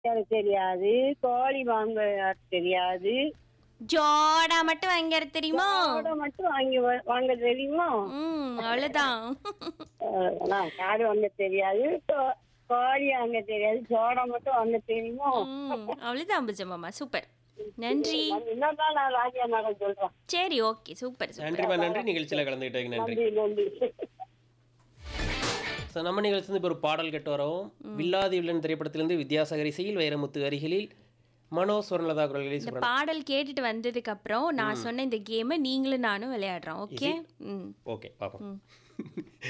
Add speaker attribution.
Speaker 1: எனக்கு தெரியாது கோழி வாங்க தெரியாது
Speaker 2: ஜோடா மட்டும் வாங்கிற தெரியுமா
Speaker 1: காடை மட்டும் வாங்கி வ- வாங்க தெரியுமா
Speaker 2: ம் அவ்வளவுதான்
Speaker 1: அஹ், நான் காடு வாங்க தெரியாது கோ- கோழி வாங்க தெரியாது சோடா மட்டும் வாங்க தெரியுமா
Speaker 2: ம் அவ்வளவுதான் பூஜமாமா சூப்பர் நன்றி
Speaker 1: இன்னதான் நான் ராஜா மேடம் சொல்றேன்
Speaker 2: சரி ஓகே சூப்பர் சூப்பர்
Speaker 3: நன்றிம்மா நன்றி நிகழ்ச்சியில் கலந்துக்கிட்டதுக்கு நன்றி
Speaker 1: நன்றி நன்றி
Speaker 3: ஸோ நம்ம நிகழ்ச்சி இப்போ ஒரு பாடல் கேட்டு வரவும் வில்லாதி வில்லன் திரைப்படத்திலிருந்து வித்யாசாகர் இசையில் வைரமுத்து அருகிலில் மனோ சுவர்ணலதா குரல்களை
Speaker 2: இந்த
Speaker 3: சுப்ரமணியம்.
Speaker 2: பாடல் கேட்டுட்டு வந்ததுக்கு அப்புறம் நான் சொன்ன இந்த கேமை நீங்களும் நானும் விளையாடுறோம் ஓகே ம்
Speaker 3: ஓகே பார்ப்போம்